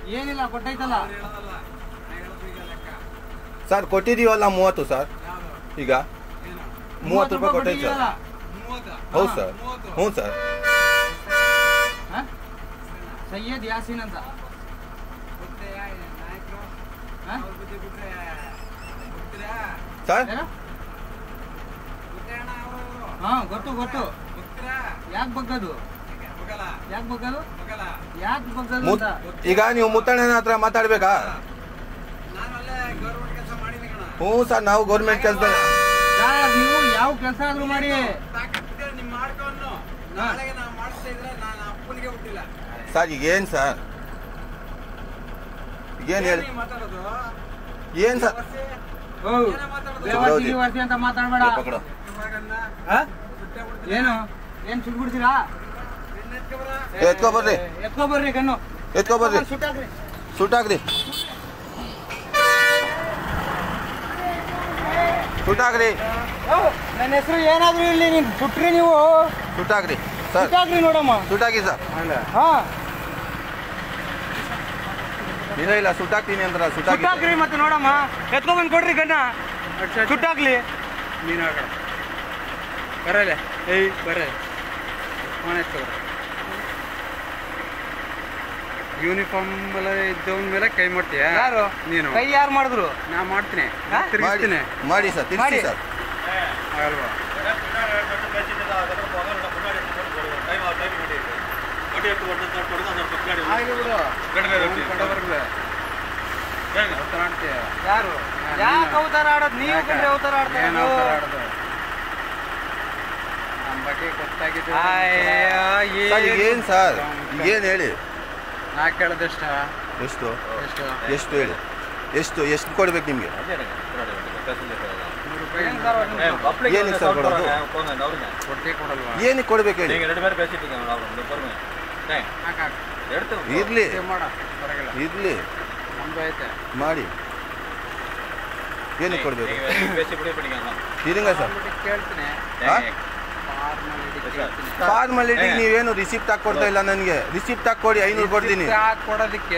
ಏನಿಲ್ಲ ಕೊಟ್ಟೈತಲ್ಲ ಸರ್ ಕೊಟ್ಟಿದ್ದೀವಲ್ಲ ಮೂವತ್ತು ಸರ್ ಈಗ ಮೂವತ್ತು ರೂಪಾಯಿ ಕೊಟ್ಟೈತೆ ಸರ್ ಕೊಟ್ಟಿದ್ದೀವಲ್ಲ? ಹೌದು ಸರ್ ಹ್ಞೂ ಸರ್ ಹ? ಸೈಯದ್ ಯಾಸೀನ್ ಅಂತ ಹ? ಸರ್ ಯಾರು? ಹಾ ಗೊತ್ತು ಗೊತ್ತು ಯಾಕೆ ಬಗ್ಗದು ಯಾಕೆ ಬಗ್ಗದು ಯಾಕೆ ಬಗ್ಗದು ಮುತ್- ಅಂತ ಈಗ ನೀವು ಮುತ್ತಣ್ಣನ ಹತ್ರ ಮಾತಾಡ್ಬೇಕಾ ಹ್ಞೂ ಸರ್ ನಾವು ಗೌರ್ಮೆಂಟ್ ಕೆಲಸ ಸರ್, ನೀವು ಯಾವ ಕೆಲಸ ಆದ್ರೂ ಮಾಡಿ ಸರ್ ಈಗ ಏನು ಸರ್ ಏನು ಹೇಳಿ ಏನು ಸರ್ ಹೌದು ಹೌದು. ವರ್ಷ ಅಂತ ಮಾತಾಡ್ಬೇಡ ಪಕಡು. ಹ? ಏನು ಏನ್ ಸುಟ್ಬಿಡ್ತೀರಾ ಎತ್ಕೊ ಬರ್ರಿ ಎತ್ಕೊ ಬರ್ರಿ ಕಣ್ಣು ಎತ್ಕೊ ಬರ್ರಿ ಸುಟ್ಟಾಕ್ರಿ ಸುಟ್ಟಾಕ್ರಿ ಸುಟ್ಟಾಕ್ರಿ ಓ, ನನ್ನ ಹೆಸರು ಏನಾದ್ರೂ ಇಲ್ಲಿ ನೀನ್ ಸುಟ್ರಿ ನೀವು ಸುಟ್ಟಾಕ್ರಿ ಸರ್ ಸುಟ್ಟಾಕ್ರಿ ನೋಡಮ್ಮ ಸುಟ್ಟಾಕಿ ಸರ್ ಹಾ ಇಲ್ಲ ಇಲ್ಲ ಸುಟ್ಟಾಕ್ತೀನಿ ಅಂದ್ರ ಸುಟ್ಟಾಕಿ ಸುಟ್ಟಾಕ್ರಿ ಮತ್ತೆ ನೋಡಮ್ಮ ಎತ್ಕೊ ಬಂದ್ ಕೊಡ್ರಿ ಗಣ್ಣ ಸುಟ್ಟಾಕ್ಲಿ ನೀನು ಆಗ ಬರಲ್ಲ ಏಯ್ ಬರಲ್ಲ ಫೋನ್ ಎತ್ಕೊ ಯೂನಿಫಾರ್ಮ್ ಎಲ್ಲ ಇದ್ದವನ ಮೇಲೆ ಕೈ ಮಾಡ್ತೀಯ ಯಾರು ನೀನು ಕೈ ಯಾರು ಮಾಡಿದ್ರು ನಾ ಮಾಡ್ತೀನಿ ಹಾ? ಮಾಡಿ ತಿರುಗಿಸ್ತೀನಿ ಮಾಡಿ ಸರ್ ತಿರ್ಸಿ ಮಾಡಿ. ಸರ್ ಆಗಲ್ವಾ ಆಗ್ಲಿ ಬಿಡು ಅವ್ನ್ ಕಡೆ ಬರ್ಲಿ. ಅವತಾರ ಆಡ್ತೀಯ. ಯಾರು ಹಾ, ಯಾಕೆ ನೀನು. ಅವತಾರ ಆಡೋದು ನೀವು ಯಾಕೆ? ಕಂಡ್ರೆ ಅವತಾರ ಆಡ್ತಾ ಏನ್ ಇರೋದು? ಅವತಾರ ಆಡೋದು? ನಮ್ ಬಗ್ಗೆ ಗೊತ್ತಾಗಿದ್ದು ಅಯ್ಯೋ, ಸರ್ ಈಗ ಏನ್- ಏನು ಸರ್ ಈಗ ಏನು ಹೇಳಿ ನಾ ಕೇಳದಷ್ಟ ಎಷ್ಟು ಎಷ್ಟು ಎಷ್ಟು ಹೇಳಿ ಎಷ್ಟು ಎಷ್ಟು ಕೊಡ್ಬೇಕು ನಿಮಗೆ ನೂರು ರೂಪಾಯಿ ಏನ್ ಸರ್ ಅದು? ಏನಕ್ಕೆ ಸರ್ ಕೊಡೋದು ಕೊಟ್ಟೆ ಕೊಡಲ್ವಾ ಏನಕ್ಕೆ ಕೊಡ್ಬೇಕು ಹೇಳಿ ಹಾಕ್ ಹಾಕ್. ಇರ್ಲಿ ಇದು ಮಾಡ ಹೊರಗಿಲ್ಲ ಇರ್ಲಿ ನಮ್ದು ಐತೆ ಮಾಡಿ ಏನಕ್ಕೆ ಕೊಡ್ಬೇಕು ಇರಿಂಗ ಸರ್ ಅಂದ್ಬಿಟ್ಟು ಕೇಳ್ತೀನಿ ಹಾ? ಫಾರ್ಮಾಲಿಟಿ ಕೇಳ್ತೀನಿ ಫಾರ್ಮಾಲಿಟಿ ನೀವೇನು ರಿಸಿಪ್ಟ್ ಹಾಕಿ ಕೊಡ್ತಾ ಇಲ್ಲ ನನಗೆ ರಿಸಿಪ್ಟ್ ಹಾಕಿ ಕೊಡಿ ಐನೂರು ಕೊಡ್ತೀನಿ ಹಾಕ್ ಕೊಡೋದಕ್ಕೆ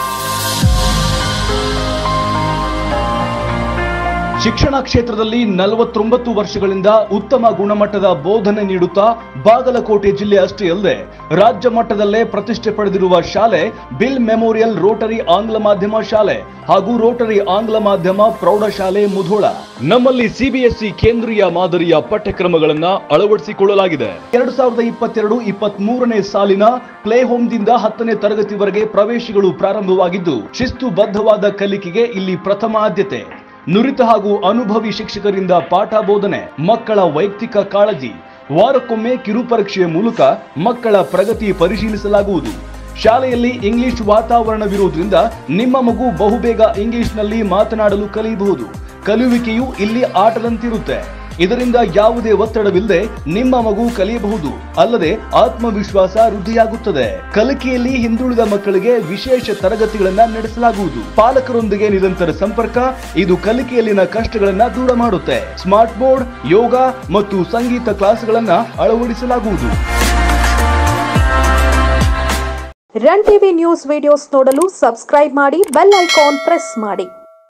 ಶಿಕ್ಷಣ ಕ್ಷೇತ್ರದಲ್ಲಿ ನಲವತ್ತೊಂಬತ್ತು ವರ್ಷಗಳಿಂದ ಉತ್ತಮ ಗುಣಮಟ್ಟದ ಬೋಧನೆ ನೀಡುತ್ತಾ ಬಾಗಲಕೋಟೆ ಜಿಲ್ಲೆ ಅಷ್ಟೇ ಅಲ್ಲದೆ ರಾಜ್ಯ ಮಟ್ಟದಲ್ಲೇ ಪ್ರತಿಷ್ಠೆ ಪಡೆದಿರುವ ಶಾಲೆ ಬಿಲ್ ಮೆಮೋರಿಯಲ್ ರೋಟರಿ ಆಂಗ್ಲ ಮಾಧ್ಯಮ ಶಾಲೆ ಹಾಗೂ ರೋಟರಿ ಆಂಗ್ಲ ಮಾಧ್ಯಮ ಪ್ರೌಢಶಾಲೆ ಮುಧೋಳ ನಮ್ಮಲ್ಲಿ ಸಿಬಿಎಸ್ಇ ಕೇಂದ್ರೀಯ ಮಾದರಿಯ ಪಠ್ಯಕ್ರಮಗಳನ್ನ ಅಳವಡಿಸಿಕೊಳ್ಳಲಾಗಿದೆ ಎರಡು ಸಾವಿರದ ಇಪ್ಪತ್ತೆರಡು ಇಪ್ಪತ್ತ್ ಮೂರನೇ ಸಾಲಿನ ಪ್ಲೇ ಹೋಮ್ದಿಂದ ಹತ್ತನೇ ತರಗತಿವರೆಗೆ ಪ್ರವೇಶಗಳು ಪ್ರಾರಂಭವಾಗಿದ್ದು ಶಿಸ್ತುಬದ್ಧವಾದ ಕಲಿಕೆಗೆ ಇಲ್ಲಿ ಪ್ರಥಮ ಆದ್ಯತೆ ನುರಿತ ಹಾಗೂ ಅನುಭವಿ ಶಿಕ್ಷಕರಿಂದ ಪಾಠ ಬೋಧನೆ ಮಕ್ಕಳ ವೈಯಕ್ತಿಕ ಕಾಳಜಿ ವಾರಕ್ಕೊಮ್ಮೆ ಕಿರು ಪರೀಕ್ಷೆಯ ಮೂಲಕ ಮಕ್ಕಳ ಪ್ರಗತಿ ಪರಿಶೀಲಿಸಲಾಗುವುದು ಶಾಲೆಯಲ್ಲಿ ಇಂಗ್ಲಿಷ್ ವಾತಾವರಣವಿರುವುದರಿಂದ ನಿಮ್ಮ ಮಗು ಬಹುಬೇಗ ಇಂಗ್ಲಿಷ್ನಲ್ಲಿ ಮಾತನಾಡಲು ಕಲಿಯಬಹುದು ಕಲಿಯುವಿಕೆಯು ಇಲ್ಲಿ ಆಟದಂತಿರುತ್ತೆ ಇದರಿಂದ ಯಾವುದೇ ಒತ್ತಡವಿಲ್ಲದೆ ನಿಮ್ಮ ಮಗು ಕಲಿಯಬಹುದು ಅಲ್ಲದೆ ಆತ್ಮವಿಶ್ವಾಸ ವೃದ್ಧಿಯಾಗುತ್ತದೆ ಕಲಿಕೆಯಲ್ಲಿ ಹಿಂದುಳಿದ ಮಕ್ಕಳಿಗೆ ವಿಶೇಷ ತರಗತಿಗಳನ್ನ ನಡೆಸಲಾಗುವುದು ಪಾಲಕರೊಂದಿಗೆ ನಿರಂತರ ಸಂಪರ್ಕ ಇದು ಕಲಿಕೆಯಲ್ಲಿನ ಕಷ್ಟಗಳನ್ನ ದೂರ ಮಾಡುತ್ತೆ ಸ್ಮಾರ್ಟ್ ಬೋರ್ಡ್ ಯೋಗ ಮತ್ತು ಸಂಗೀತ ಕ್ಲಾಸ್ಗಳನ್ನ ಅಳವಡಿಸಲಾಗುವುದು ರನ್ ಟಿವಿ ನ್ಯೂಸ್ ವಿಡಿಯೋಸ್ ನೋಡಲು ಸಬ್ಸ್ಕ್ರೈಬ್ ಮಾಡಿ ಬೆಲ್ ಐಕಾನ್ ಪ್ರೆಸ್ ಮಾಡಿ